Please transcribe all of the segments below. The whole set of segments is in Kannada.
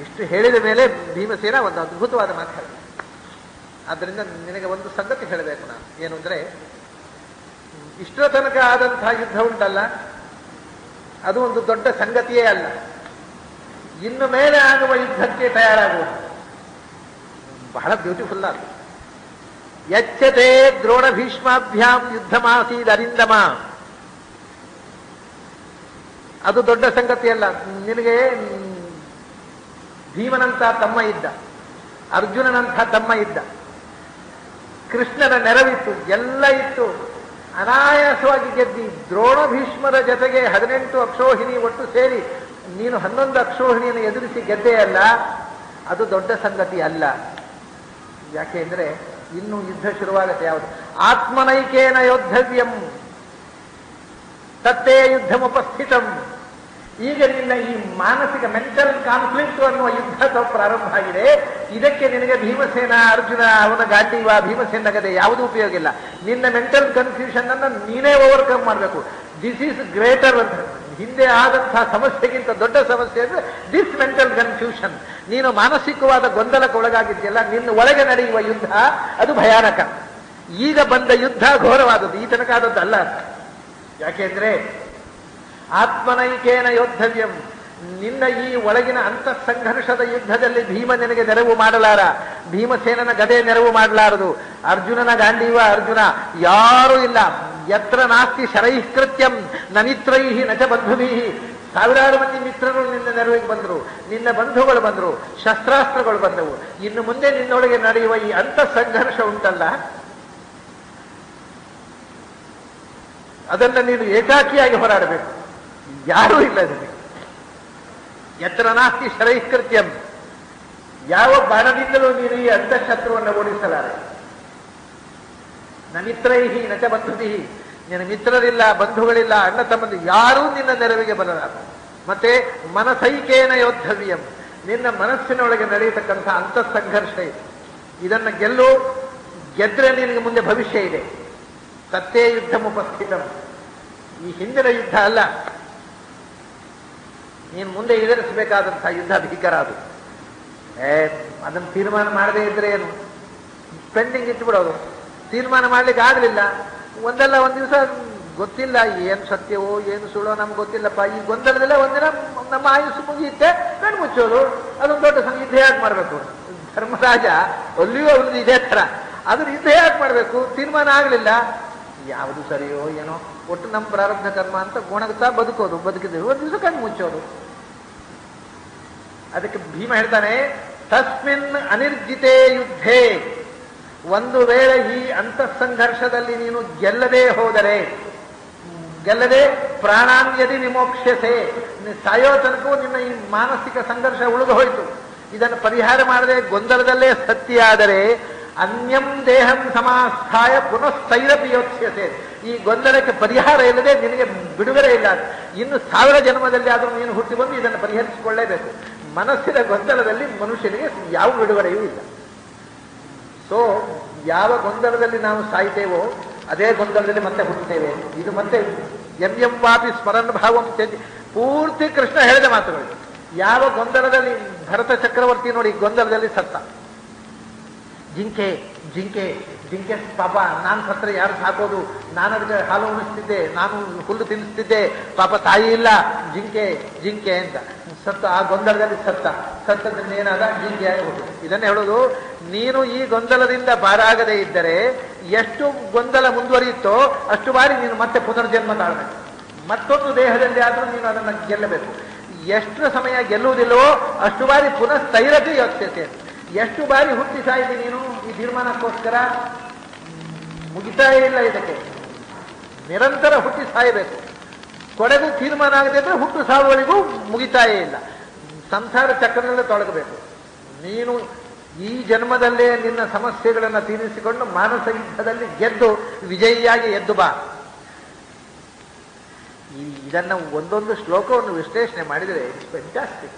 ಇಷ್ಟು ಹೇಳಿದ ಮೇಲೆ ಭೀಮಸೇನ ಒಂದು ಅದ್ಭುತವಾದ ಮಾತು ಹೇಳಿದ ಆದ್ದರಿಂದ ನಿನಗೆ ಒಂದು ಸಂಗತಿ ಹೇಳಬೇಕು ನಾನು ಏನು ಅಂದ್ರೆ ಇಷ್ಟರ ತನಕ ಆದಂತಹ ಯುದ್ಧ ಉಂಟಲ್ಲ ಅದು ಒಂದು ದೊಡ್ಡ ಸಂಗತಿಯೇ ಅಲ್ಲ ಇನ್ನು ಮೇಲೆ ಆಗುವ ಯುದ್ಧಕ್ಕೆ ತಯಾರಾಗುವುದು ಬಹಳ ಬ್ಯೂಟಿಫುಲ್ ಅದು ಎಚ್ಚತೆ ದ್ರೋಣ ಭೀಷ್ಮಾಭ್ಯಾಂ ಯುದ್ಧಮಾಸೀದ್ ಅರಿಂದಮ ಅದು ದೊಡ್ಡ ಸಂಗತಿಯಲ್ಲ ನಿನಗೆ ಭೀಮನಂತ ತಮ್ಮ ಇದ್ದ ಅರ್ಜುನನಂಥ ತಮ್ಮ ಇದ್ದ ಕೃಷ್ಣನ ನೆರವಿತ್ತು ಎಲ್ಲ ಇತ್ತು ಅನಾಯಾಸವಾಗಿ ಗೆದ್ದಿ ದ್ರೋಣ ಭೀಷ್ಮರ ಜೊತೆಗೆ ಹದಿನೆಂಟು ಅಕ್ಷೋಹಿಣಿ ಒಟ್ಟು ಸೇರಿ ನೀನು ಹನ್ನೊಂದು ಅಕ್ಷೋಹಿಣಿಯನ್ನು ಎದುರಿಸಿ ಗೆದ್ದೆಯಲ್ಲ ಅದು ದೊಡ್ಡ ಸಂಗತಿ ಅಲ್ಲ ಯಾಕೆ ಅಂದ್ರೆ ಇನ್ನು ಯುದ್ಧ ಶುರುವಾಗತ್ತೆ ಯಾವುದು ಆತ್ಮನೈಕೇನ ಯೋದ್ಧವ್ಯಂ ತತ್ತೇ ಯುದ್ಧಮುಪಸ್ಥಿತಂ ಈಗ ನಿನ್ನ ಈ ಮಾನಸಿಕ ಮೆಂಟಲ್ ಕಾನ್ಫ್ಲಿಕ್ಟ್ ಅನ್ನುವ ಯುದ್ಧ ತ- ಪ್ರಾರಂಭ ಆಗಿದೆ ಇದಕ್ಕೆ ನಿನಗೆ ಭೀಮಸೇನ ಅರ್ಜುನ ಅವನ ಗಾಂಡೀವ ಭೀಮಸೇನ ಗದೆ ಯಾವುದೂ ಉಪಯೋಗ ಇಲ್ಲ ನಿನ್ನ ಮೆಂಟಲ್ ಕನ್ಫ್ಯೂಷನ್ ಅನ್ನು ನೀನೇ ಓವರ್ಕಮ್ ಮಾಡಬೇಕು ದಿಸ್ ಈಸ್ ಗ್ರೇಟರ್ ಅಂತ ಹಿಂದೆ ಆದಂತಹ ಸಮಸ್ಯೆಗಿಂತ ದೊಡ್ಡ ಸಮಸ್ಯೆ ಅಂದ್ರೆ ದಿಸ್ ಮೆಂಟಲ್ ಕನ್ಫ್ಯೂಷನ್ ನೀನು ಮಾನಸಿಕವಾದ ಗೊಂದಲಕ್ಕೆ ಒಳಗಾಗಿದೆಯಲ್ಲ ನಿನ್ನ ಒಳಗೆ ನಡೆಯುವ ಯುದ್ಧ ಅದು ಭಯಾನಕ ಈಗ ಬಂದ ಯುದ್ಧ ಘೋರವಾದದ್ದು ಈ ತನಕ ಆದದ್ದಲ್ಲ ಅಂತ ಯಾಕೆಂದ್ರೆ ಆತ್ಮನೈಕೇನ ಯೋದ್ಧವ್ಯಂ ನಿನ್ನ ಈ ಒಳಗಿನ ಅಂತಃ ಸಂಘರ್ಷದ ಯುದ್ಧದಲ್ಲಿ ಭೀಮ ನಿನಗೆ ನೆರವು ಮಾಡಲಾರ ಭೀಮಸೇನನ ಗದೆ ನೆರವು ಮಾಡಲಾರದು ಅರ್ಜುನನ ಗಾಂಡೀವ ಅರ್ಜುನ ಯಾರೂ ಇಲ್ಲ ಯತ್ರ ನಾಸ್ತಿ ಶರೈಃಕೃತ್ಯಂ ನ ಮಿತ್ರೈಹಿ ನಚ ಬಂಧುಭೀಹಿ ಸಾವಿರಾರು ಮಂದಿ ಮಿತ್ರರು ನಿನ್ನ ನೆರವಿಗೆ ಬಂದರು ನಿನ್ನ ಬಂಧುಗಳು ಬಂದರು ಶಸ್ತ್ರಾಸ್ತ್ರಗಳು ಬಂದವು ಇನ್ನು ಮುಂದೆ ನಿನ್ನೊಳಗೆ ನಡೆಯುವ ಈ ಅಂತಃ ಸಂಘರ್ಷ ಉಂಟಲ್ಲ ಅದನ್ನ ನೀನು ಏಕಾಕಿಯಾಗಿ ಹೋರಾಡಬೇಕು ಯಾರೂ ಇಲ್ಲ ನಿನಗೆ ಎತ್ತರ ನಾಸ್ತಿ ಶರೈಕೃತ್ಯಂ ಯಾವ ಬಾಣದಿಂದಲೂ ನೀನು ಈ ಅಂತಃಶತ್ರುವನ್ನು ಓಡಿಸಲಾರೆ ನ ಮಿತ್ರೈಹಿ ನಚ ಬಂಧುದಿಹಿ ನಿನ್ನ ಮಿತ್ರರಿಲ್ಲ ಬಂಧುಗಳಿಲ್ಲ ಅಣ್ಣ ತಮ್ಮಂದು ಯಾರೂ ನಿನ್ನ ನೆರವಿಗೆ ಬರಲಾರ ಮತ್ತೆ ಮನಸೈಕೇನ ಯೋದ್ಧವ್ಯಂ ನಿನ್ನ ಮನಸ್ಸಿನೊಳಗೆ ನಡೆಯತಕ್ಕಂಥ ಅಂತಃ ಸಂಘರ್ಷ ಇದೆ ಇದನ್ನ ಗೆಲ್ಲು ಗೆದ್ರೆ ನಿನಗೆ ಮುಂದೆ ಭವಿಷ್ಯ ಇದೆ ಸತ್ಯೇ ಯುದ್ಧ ಉಪಸ್ಥಿತಂ ಈ ಹಿಂದಿನ ಯುದ್ಧ ಅಲ್ಲ ನೀನು ಮುಂದೆ ಎದುರಿಸಬೇಕಾದಂತಹ ಯುದ್ಧ ಭೀಕರ ಅದು ಏ ಅದನ್ನು ತೀರ್ಮಾನ ಮಾಡದೇ ಇದ್ರೆ ಏನು ಪೆಂಡಿಂಗ್ ಇಟ್ಬಿಡೋದು ತೀರ್ಮಾನ ಮಾಡ್ಲಿಕ್ಕೆ ಆಗಲಿಲ್ಲ ಒಂದಲ್ಲ ಒಂದು ದಿವಸ ಗೊತ್ತಿಲ್ಲ ಏನು ಸತ್ಯವೋ ಏನು ಸುಳ್ಳೋ ನಮ್ಗೆ ಗೊತ್ತಿಲ್ಲಪ್ಪ ಈ ಗೊಂದಲದಲ್ಲೇ ಒಂದಿನ ನಮ್ಮ ಆಯುಸ್ಸು ಮುಗಿಯುತ್ತೆ ಕಣ್ಣು ಮುಚ್ಚೋದು ಅದೊಂದು ದೊಡ್ಡ ಸಂಘ ಯುದ್ಧ ಯಾಕೆ ಮಾಡಬೇಕು ಧರ್ಮರಾಜ ಅಲ್ಲಿಯೂ ಅವನದು ಇದೇ ಥರ ಅದನ್ನ ಯುದ್ಧ ಯಾಕೆ ಮಾಡಬೇಕು ತೀರ್ಮಾನ ಆಗಲಿಲ್ಲ ಯಾವುದು ಸರಿಯೋ ಏನೋ ಒಟ್ಟು ನಮ್ಮ ಪ್ರಾರಬ್ಧ ಕರ್ಮ ಅಂತ ಗೊಣಗ್ತಾ ಬದುಕೋದು ಬದುಕಿದ್ದೇವೆ ಒಂದು ದಿವಸ ಕಣ್ಣು ಮುಚ್ಚೋದು ಅದಕ್ಕೆ ಭೀಮ ಹೇಳ್ತಾನೆ ತಸ್ಮಿನ್ ಅನಿರ್ಜಿತೇ ಯುದ್ಧೇ ಒಂದು ವೇಳೆ ಈ ಅಂತಃಸಂಘರ್ಷದಲ್ಲಿ ನೀನು ಗೆಲ್ಲದೆ ಹೋದರೆ ಗೆಲ್ಲದೆ ಪ್ರಾಣಾನ್ಯದಿ ವಿಮೋಕ್ಷಸೆ ನೀನು ಸಾಯೋ ತನಕವೂ ನಿನ್ನ ಈ ಮಾನಸಿಕ ಸಂಘರ್ಷ ಉಳಿದು ಹೋಯಿತು ಇದನ್ನು ಪರಿಹಾರ ಮಾಡದೆ ಗೊಂದಲದಲ್ಲೇ ಸತ್ಯಾದರೆ ಅನ್ಯಂ ದೇಹಂ ಸಮಾಸ್ಥಾಯ ಪುನಃಸ್ಥೈರಪಿ ಯೋಚ್ಯತೆ ಈ ಗೊಂದಲಕ್ಕೆ ಪರಿಹಾರ ಇಲ್ಲದೆ ನಿನಗೆ ಬಿಡುಗಡೆ ಇಲ್ಲ ಇನ್ನು ಸಾವಿರ ಜನ್ಮದಲ್ಲಿ ಆದರೂ ನೀನು ಹುಟ್ಟಿ ಬಂದು ಇದನ್ನು ಪರಿಹರಿಸಿಕೊಳ್ಳೇಬೇಕು ಮನಸ್ಸಿನ ಗೊಂದಲದಲ್ಲಿ ಮನುಷ್ಯನಿಗೆ ಯಾವ ಬಿಡುಗಡೆಯೂ ಇಲ್ಲ ಸೊ ಯಾವ ಗೊಂದಲದಲ್ಲಿ ನಾವು ಸಾಯ್ತೇವೋ ಅದೇ ಗೊಂದಲದಲ್ಲಿ ಮತ್ತೆ ಹುಟ್ಟುತ್ತೇವೆ ಇದು ಮತ್ತೆ ಎಂ ಎಂ ವಾಪಿ ಸ್ಮರಣ ಭಾವಂ ತ್ಯಜಿ ಪೂರ್ತಿ ಕೃಷ್ಣ ಹೇಳಿದ ಮಾತುಗಳು ಯಾವ ಗೊಂದಲದಲ್ಲಿ ಭರತ ಚಕ್ರವರ್ತಿ ನೋಡಿ ಗೊಂದಲದಲ್ಲಿ ಸತ್ತ ಜಿಂಕೆ ಜಿಂಕೆ ಜಿಂಕೆ ಪಾಪ ನಾನು ಸತ್ರ ಯಾರು ಸಾಕೋದು ನಾನು ಅದಕ್ಕೆ ಹಾಲು ಉಣಿಸ್ತಿದ್ದೆ ನಾನು ಹುಲ್ಲು ತಿನ್ನಿಸ್ತಿದ್ದೆ ಪಾಪ ತಾಯಿ ಇಲ್ಲ ಜಿಂಕೆ ಜಿಂಕೆ ಅಂತ ಸತ್ತ ಆ ಗೊಂದಲದಲ್ಲಿ ಸತ್ತ ಸತ್ತದಿಂದ ಏನಾದ ಜಿಂಕೆ ಆಗಿ ಹೋಗುದು ಇದನ್ನೇ ಹೇಳೋದು ನೀನು ಈ ಗೊಂದಲದಿಂದ ಪಾರಾಗದೇ ಇದ್ದರೆ ಎಷ್ಟು ಗೊಂದಲ ಮುಂದುವರಿಯುತ್ತೋ ಅಷ್ಟು ಬಾರಿ ನೀನು ಮತ್ತೆ ಪುನರ್ಜನ್ಮ ತಾಳ್ಬೇಕು ಮತ್ತೊಂದು ದೇಹದಲ್ಲಿ ಆದರೂ ನೀನು ಅದನ್ನು ಗೆಲ್ಲಬೇಕು ಎಷ್ಟು ಸಮಯ ಗೆಲ್ಲುವುದಿಲ್ಲವೋ ಅಷ್ಟು ಬಾರಿ ಪುನಃ ಸ್ಥೈರತೆ ಯೋಚಿಸುತ್ತೆ ಎಷ್ಟು ಬಾರಿ ಹುಟ್ಟಿ ಸಾಯಿದಿ ನೀನು ಈ ತೀರ್ಮಾನಕ್ಕೋಸ್ಕರ ಮುಗಿತಾ ಇಲ್ಲ ಇದಕ್ಕೆ ನಿರಂತರ ಹುಟ್ಟಿ ಸಾಯಬೇಕು ಕೊನೆಗೂ ತೀರ್ಮಾನ ಆಗದೆ ಇದ್ರೆ ಹುಟ್ಟು ಸಾವುಗಳಿಗೂ ಮುಗಿತಾಯೇ ಇಲ್ಲ ಸಂಸಾರ ಚಕ್ರದಲ್ಲೇ ತೊಳಗಬೇಕು ನೀನು ಈ ಜನ್ಮದಲ್ಲೇ ನಿನ್ನ ಸಮಸ್ಯೆಗಳನ್ನು ತೀರಿಸಿಕೊಂಡು ಮಾನಸ ಯುದ್ಧದಲ್ಲಿ ಗೆದ್ದು ವಿಜಯಿಯಾಗಿ ಎದ್ದು ಬಾ ಈ ಇದನ್ನ ಒಂದೊಂದು ಶ್ಲೋಕವನ್ನು ವಿಶ್ಲೇಷಣೆ ಮಾಡಿದರೆ ಇಟ್ಸ್ ಫ್ಯಾಂಟಾಸ್ಟಿಕ್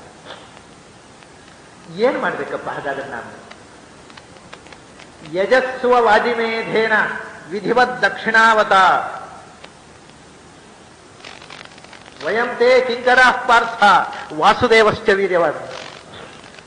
ಏನ್ ಮಾಡ್ಬೇಕಪ್ಪ ಹಾಗಾದ್ರೆ ನಾನು ಯಜಸ್ಸುವ ವಾಜಿಮೇಧೇನ ವಿಧಿವತ್ ದಕ್ಷಿಣಾವತ ವಯಂ ತೇ ಕಿಂಕರ ಪಾರ್ಥ ವಾಸುದೇವಶ್ಚ ವೀರ್ಯವಾದ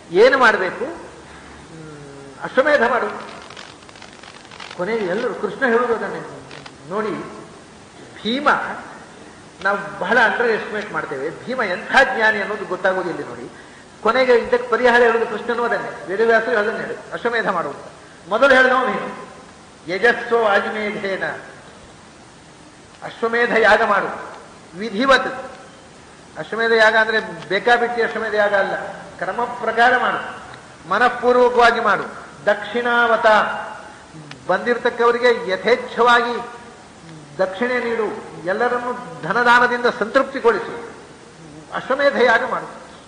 ಏನು ಮಾಡಬೇಕು ಅಶ್ವಮೇಧ ಮಾಡು ಕೊನೆಗೆ ಎಲ್ಲರೂ ಕೃಷ್ಣ ಹೇಳುವುದು ಅದನ್ನೇ ನೋಡಿ ಭೀಮ ನಾವು ಬಹಳ ಅಂಡರ್ ಎಸ್ಟಿಮೇಟ್ ಮಾಡ್ತೇವೆ ಭೀಮ ಎಂಥ ಜ್ಞಾನಿ ಅನ್ನೋದು ಗೊತ್ತಾಗೋದಿಲ್ಲ ನೋಡಿ ಕೊನೆಗೆ ಇದಕ್ಕೆ ಪರಿಹಾರ ಹೇಳುವುದು ಕೃಷ್ಣನೂ ಅದನ್ನೇ ವೇದವ್ಯಾಸರು ಅದನ್ನೇ ಹೇಳಿ ಅಶ್ವಮೇಧ ಮಾಡುವಂತ ಮೊದಲು ಹೇಳಿದವ ಭೀಮ ಯಜಸ್ಸೋ ಅಜ್ಮೇಧೇನ ಅಶ್ವಮೇಧ ಯಾಗ ಮಾಡು ವಿಧಿವತ್ ಅಶ್ವಮೇಧ ಯಾಗ ಅಂದ್ರೆ ಬೇಕಾಬಿಟ್ಟಿ ಅಶ್ವಮೇಧ ಯಾಗ ಅಲ್ಲ ಕ್ರಮ ಪ್ರಕಾರ ಮಾಡು ಮನಃಪೂರ್ವಕವಾಗಿ ಮಾಡು ದಕ್ಷಿಣಾವತ ಬಂದಿರತಕ್ಕವರಿಗೆ ಯಥೇಚ್ಛವಾಗಿ ದಕ್ಷಿಣೆ ನೀಡು ಎಲ್ಲರನ್ನು ಧನದಾನದಿಂದ ಸಂತೃಪ್ತಿಗೊಳಿಸು ಅಶ್ವಮೇಧ ಯಾಗ ಮಾಡು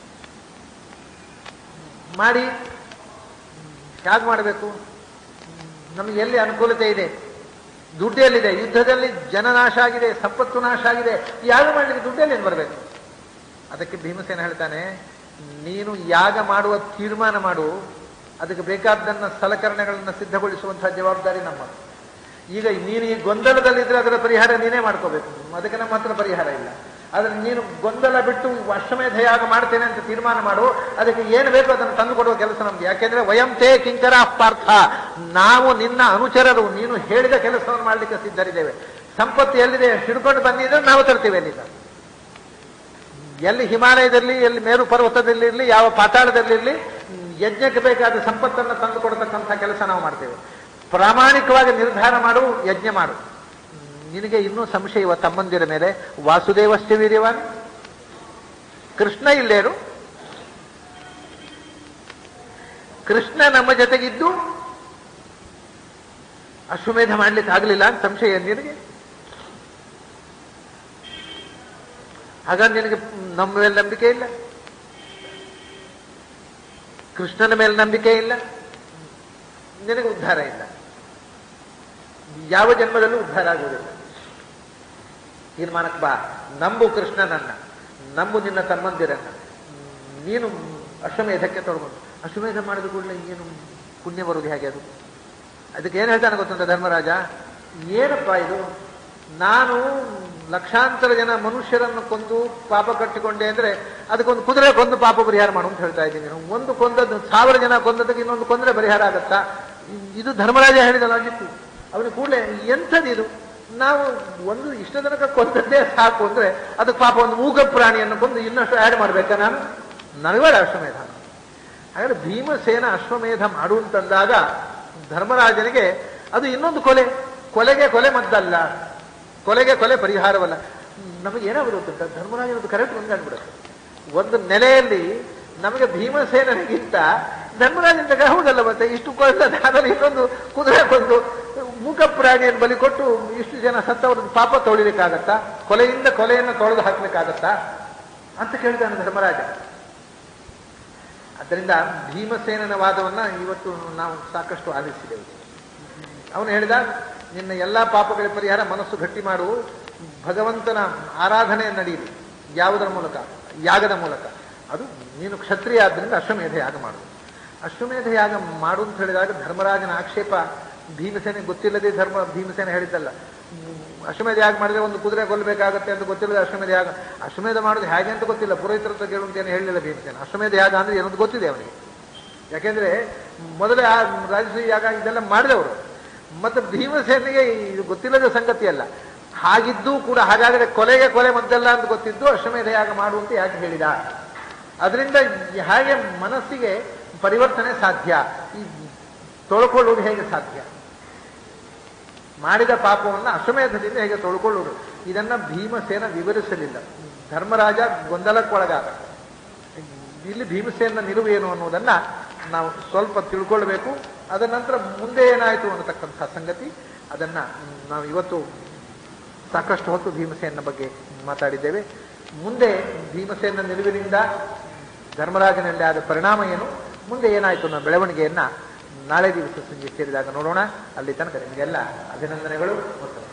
ಮಾಡಿ ಹೇಗೆ ಮಾಡಬೇಕು ನಮಗೆ ಎಲ್ಲಿ ಅನುಕೂಲತೆ ಇದೆ ದುಡ್ಡು ಎಲ್ಲಿದೆ ಯುದ್ಧದಲ್ಲಿ ಜನನಾಶ ಆಗಿದೆ ಸಂಪತ್ತು ನಾಶ ಆಗಿದೆ ಯಾಗ ಮಾಡಲಿಕ್ಕೆ ದುಡ್ಡಲ್ಲಿ ಬರಬೇಕು ಅದಕ್ಕೆ ಭೀಮಸೇನ ಹೇಳ್ತಾನೆ ನೀನು ಯಾಗ ಮಾಡುವ ತೀರ್ಮಾನ ಮಾಡು ಅದಕ್ಕೆ ಬೇಕಾದ್ದನ್ನ ಸಲಕರಣೆಗಳನ್ನು ಸಿದ್ಧಗೊಳಿಸುವಂತಹ ಜವಾಬ್ದಾರಿ ನಮ್ಮ ಈಗ ನೀನು ಈ ಗೊಂದಲದಲ್ಲಿದ್ರೆ ಅದರ ಪರಿಹಾರ ನೀನೇ ಮಾಡ್ಕೋಬೇಕು ಅದಕ್ಕೆ ನಮ್ಮ ಹತ್ರ ಪರಿಹಾರ ಇಲ್ಲ ಆದ್ರೆ ನೀನು ಗೊಂದಲ ಬಿಟ್ಟು ಅಶ್ವಮೇಧ ಯಾಗ ಮಾಡ್ತೇನೆ ಅಂತ ತೀರ್ಮಾನ ಮಾಡು ಅದಕ್ಕೆ ಏನು ಬೇಕು ಅದನ್ನು ತಂದು ಕೊಡುವ ಕೆಲಸ ನಮ್ಗೆ ಯಾಕೆಂದ್ರೆ ವಯಂ ತೇ ಕಿಂಕರ ಪಾರ್ಥ ನಾವು ನಿನ್ನ ಅನುಚರರು ನೀನು ಹೇಳಿದ ಕೆಲಸವನ್ನು ಮಾಡಲಿಕ್ಕೆ ಸಿದ್ಧರಿದ್ದೇವೆ ಸಂಪತ್ತು ಎಲ್ಲಿದೆ ಹಿಡ್ಕೊಂಡು ಬಂದಿದ್ರೆ ನಾವು ತರ್ತೀವಿ ಅಲ್ಲಿಂದ ಎಲ್ಲಿ ಹಿಮಾಲಯದಲ್ಲಿ ಎಲ್ಲಿ ಮೇರು ಪರ್ವತದಲ್ಲಿ ಇರಲಿ ಯಾವ ಪಾತಾಳದಲ್ಲಿರಲಿ ಯಜ್ಞಕ್ಕೆ ಬೇಕಾದ ಸಂಪತ್ತನ್ನು ತಂದು ಕೊಡತಕ್ಕಂಥ ಕೆಲಸ ನಾವು ಮಾಡ್ತೇವೆ ಪ್ರಾಮಾಣಿಕವಾಗಿ ನಿರ್ಧಾರ ಮಾಡು ಯಜ್ಞ ಮಾಡು ನಿನಗೆ ಇನ್ನೂ ಸಂಶಯವ ತಮ್ಮಂದಿರ ಮೇಲೆ ವಾಸುದೇವಶ್ಚ ವೀರ್ಯವಾನ್ ಕೃಷ್ಣ ಇಲ್ಲೇರು ಕೃಷ್ಣ ನಮ್ಮ ಜೊತೆಗಿದ್ದು ಅಶ್ವಮೇಧ ಮಾಡ್ಲಿಕ್ಕೆ ಆಗ್ಲಿಲ್ಲ ಅಂತ ಸಂಶಯ ನಿನಗೆ ಹಾಗಾಗಿ ನಿನಗೆ ನಮ್ಮ ಮೇಲೆ ನಂಬಿಕೆ ಇಲ್ಲ ಕೃಷ್ಣನ ಮೇಲೆ ನಂಬಿಕೆ ಇಲ್ಲ ನಿನಗೆ ಉದ್ಧಾರ ಇಲ್ಲ ಯಾವ ಜನ್ಮದಲ್ಲೂ ಉದ್ಧಾರ ಆಗುವುದಿಲ್ಲ ತೀರ್ಮಾನಕ್ಕೆ ಬಾ ನಂಬು ಕೃಷ್ಣನನ್ನ ನಂಬು ನಿನ್ನ ತಮ್ಮಂದಿರನ್ನ ನೀನು ಅಶ್ವಮೇಧಕ್ಕೆ ತೊಡ್ಕೊಂಡು ಅಶ್ವಮೇಧ ಮಾಡಿದ ಕೂಡಲೇ ಏನು ಪುಣ್ಯ ಬರುವುದು ಹೇಗೆ ಅದು ಅದಕ್ಕೆ ಏನು ಹೇಳ್ತಾನೆ ಗೊತ್ತುಂಟ ಧರ್ಮರಾಜ ಏನಪ್ಪ ಇದು ನಾನು ಲಕ್ಷಾಂತರ ಜನ ಮನುಷ್ಯರನ್ನು ಕೊಂದು ಪಾಪ ಕಟ್ಟಿಕೊಂಡೆ ಅಂದ್ರೆ ಅದಕ್ಕೊಂದು ಕುದುರೆ ಕೊಂದು ಪಾಪ ಪರಿಹಾರ ಮಾಡು ಅಂತ ಹೇಳ್ತಾ ಇದ್ದೀನಿ ನಾನು ಒಂದು ಕೊಂದದ್ದು ಸಾವಿರ ಜನ ಕೊಂದದಕ್ಕೆ ಇನ್ನೊಂದು ಕೊಂದರೆ ಪರಿಹಾರ ಆಗತ್ತಾ ಇದು ಧರ್ಮರಾಜ ಹೇಳಿದ ಲಾಜಿಕ್ಕು ಅವನಿಗೆ ಕೂಡಲೇ ಎಂಥದ್ದು ಇದು ನಾವು ಒಂದು ಇಷ್ಟ ತನಕ ಕೊಂದದ್ದೇ ಸಾಕು ಅಂದ್ರೆ ಅದಕ್ಕೆ ಪಾಪ ಒಂದು ಮೂಗ ಪ್ರಾಣಿಯನ್ನು ಕೊಂದು ಇನ್ನಷ್ಟು ಆ್ಯಡ್ ಮಾಡ್ಬೇಕಾ ನಾನು ನನಗಬೇಡ ಅಶ್ವಮೇಧ ಹಾಗಾದ್ರೆ ಭೀಮಸೇನ ಅಶ್ವಮೇಧ ಮಾಡು ಅಂತಂದಾಗ ಧರ್ಮರಾಜನಿಗೆ ಅದು ಇನ್ನೊಂದು ಕೊಲೆ ಕೊಲೆಗೆ ಕೊಲೆ ಮದ್ದಲ್ಲ ಕೊಲೆಗೆ ಕೊಲೆ ಪರಿಹಾರವಲ್ಲ ನಮಗೆ ಏನಾದ್ರು ಗೊತ್ತುಂಟ ಧರ್ಮರಾಜನದು ಕರೆಕ್ಟ್ ಒಂದಾಗ್ಬಿಡುತ್ತೆ ಒಂದು ನೆಲೆಯಲ್ಲಿ ನಮಗೆ ಭೀಮಸೇನಿಗಿಂತ ಧರ್ಮರಾಜನ ಹೌದಲ್ಲ ಮತ್ತೆ ಇಷ್ಟು ಕೊಂದಾದಲ್ಲಿ ಇನ್ನೊಂದು ಕುದುರೆ ಕೊಂದು ಮೂಕ ಪ್ರಾಣಿಯನ್ನು ಬಲಿ ಕೊಟ್ಟು ಇಷ್ಟು ಜನ ಸತ್ತವರದ್ದು ಪಾಪ ತೊಳಿಲಿಕ್ಕಾಗತ್ತಾ ಕೊಲೆಯಿಂದ ಕೊಲೆಯನ್ನು ತೊಳೆದು ಹಾಕ್ಲಿಕ್ಕಾಗತ್ತಾ ಅಂತ ಕೇಳಿದಾನೆ ಧರ್ಮರಾಜ ಅದರಿಂದ ಭೀಮಸೇನನ ವಾದವನ್ನ ಇವತ್ತು ನಾವು ಸಾಕಷ್ಟು ಆಲಿಸಿದೆವು ಅವನು ಹೇಳಿದ ನಿನ್ನ ಎಲ್ಲಾ ಪಾಪಗಳ ಪರಿಹಾರ ಮನಸ್ಸು ಗಟ್ಟಿ ಮಾಡು ಭಗವಂತನ ಆರಾಧನೆ ನಡೆಯಲಿ ಯಾವುದರ ಮೂಲಕ ಯಾಗದ ಮೂಲಕ ಅದು ನೀನು ಕ್ಷತ್ರಿಯ ಆದ್ದರಿಂದ ಅಶ್ವಮೇಧ ಯಾಗ ಮಾಡು ಅಶ್ವಮೇಧ ಯಾಗ ಮಾಡು ಅಂತ ಹೇಳಿದಾಗ ಧರ್ಮರಾಜನ ಆಕ್ಷೇಪ ಭೀಮಸೇನೆ ಗೊತ್ತಿಲ್ಲದೆ ಧರ್ಮ ಭೀಮಸೇನೆ ಹೇಳಿದ್ದಲ್ಲ ಅಶ್ವಮೇಧ ಯಾಗ ಮಾಡಿದ್ರೆ ಒಂದು ಕುದುರೆ ಕೊಲ್ಲಬೇಕಾಗತ್ತೆ ಅಂತ ಗೊತ್ತಿಲ್ಲದೆ ಅಶ್ವಮೇಧ ಯಾಗ ಅಶ್ವಮೇಧ ಮಾಡೋದು ಹೇಗೆ ಅಂತ ಗೊತ್ತಿಲ್ಲ ಪುರೋಹಿತರ ಹತ್ರ ಕೇಳು ಅಂತ ಏನು ಹೇಳಿಲ್ಲ ಭೀಮಸೇನ ಅಶ್ವಮೇಧ ಯಾಗ ಅಂದ್ರೆ ಏನೊಂದು ಗೊತ್ತಿದೆ ಅವನಿಗೆ ಯಾಕೆಂದ್ರೆ ಮೊದಲೇ ಆ ರಾಜಶ್ರೀ ಯಾಗ ಇದೆಲ್ಲ ಮಾಡಿದವರು ಮತ್ತೆ ಭೀಮಸೇನಿಗೆ ಇದು ಗೊತ್ತಿಲ್ಲದ ಸಂಗತಿ ಅಲ್ಲ ಹಾಗಿದ್ದೂ ಕೂಡ ಹಾಗಾದರೆ ಕೊಲೆಗೆ ಕೊಲೆ ಮದ್ದಲ್ಲ ಅಂತ ಗೊತ್ತಿದ್ದು ಅಶ್ವಮೇಧ ಯಾಗ ಮಾಡುವಂತ ಯಾಕೆ ಹೇಳಿದ ಅದರಿಂದ ಹಾಗೆ ಮನಸ್ಸಿಗೆ ಪರಿವರ್ತನೆ ಸಾಧ್ಯ ಈ ತೊಳ್ಕೊಳ್ಳುವುದು ಹೇಗೆ ಸಾಧ್ಯ ಮಾಡಿದ ಪಾಪವನ್ನು ಅಶ್ವಮೇಧದಿಂದ ಹೇಗೆ ತೊಳ್ಕೊಳ್ಳುವುದು ಇದನ್ನ ಭೀಮಸೇನ ವಿವರಿಸಲಿಲ್ಲ ಧರ್ಮರಾಜ ಗೊಂದಲಕ್ಕೊಳಗಾದ ಇಲ್ಲಿ ಭೀಮಸೇನ ನಿಲುವು ಏನು ಅನ್ನೋದನ್ನ ನಾವು ಸ್ವಲ್ಪ ತಿಳ್ಕೊಳ್ಬೇಕು ಅದರ ನಂತರ ಮುಂದೆ ಏನಾಯಿತು ಅನ್ನತಕ್ಕಂಥ ಸಂಗತಿ ಅದನ್ನ ನಾವು ಇವತ್ತು ಸಾಕಷ್ಟು ಹೊತ್ತು ಭೀಮಸೇನ ಬಗ್ಗೆ ಮಾತಾಡಿದ್ದೇವೆ ಮುಂದೆ ಭೀಮಸೇನ ನಿಲುವಿನಿಂದ ಧರ್ಮರಾಜನಲ್ಲಿ ಆದ ಪರಿಣಾಮ ಏನು ಮುಂದೆ ಏನಾಯಿತು ಅನ್ನೋ ಬೆಳವಣಿಗೆಯನ್ನ ನಾಳೆ ದಿವಸ ಸಂಜೆ ಸೇರಿದಾಗ ನೋಡೋಣ ಅಲ್ಲಿ ತನಕ ನಿಮಗೆಲ್ಲ ಅಭಿನಂದನೆಗಳು ಮತ್ತು